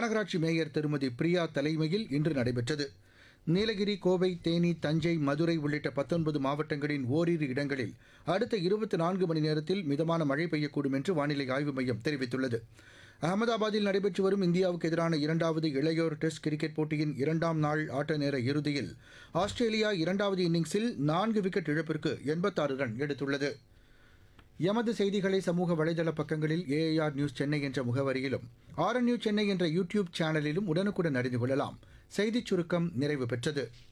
மாநகராட்சி மேயர் திருமதி பிரியா தலைமையில் இன்று நடைபெற்றது நீலகிரி கோவை தேனி தஞ்சை மதுரை உள்ளிட்ட பத்தொன்பது மாவட்டங்களின் ஓரிரு இடங்களில் அடுத்த இருபத்தி நான்கு மணி நேரத்தில் மிதமான மழை பெய்யக்கூடும் என்று வானிலை ஆய்வு மையம் தெரிவித்துள்ளது அகமதாபாத்தில் நடைபெற்று வரும் இந்தியாவுக்கு எதிரான இரண்டாவது இளையோர் டெஸ்ட் கிரிக்கெட் போட்டியின் இரண்டாம் நாள் ஆட்ட நேர இறுதியில் ஆஸ்திரேலியா இரண்டாவது இன்னிங்ஸில் நான்கு விக்கெட் இழப்பிற்கு எண்பத்தாறு ரன் எடுத்துள்ளது எமது செய்திகளை சமூக வலைதள பக்கங்களில் ஏஐஆர் நியூஸ் சென்னை என்ற முகவரியிலும் ஆர்என் நியூஸ் சென்னை என்ற யூடியூப் சேனலிலும் உடனுக்குடன் அறிந்து கொள்ளலாம் செய்திச் சுருக்கம் நிறைவு பெற்றது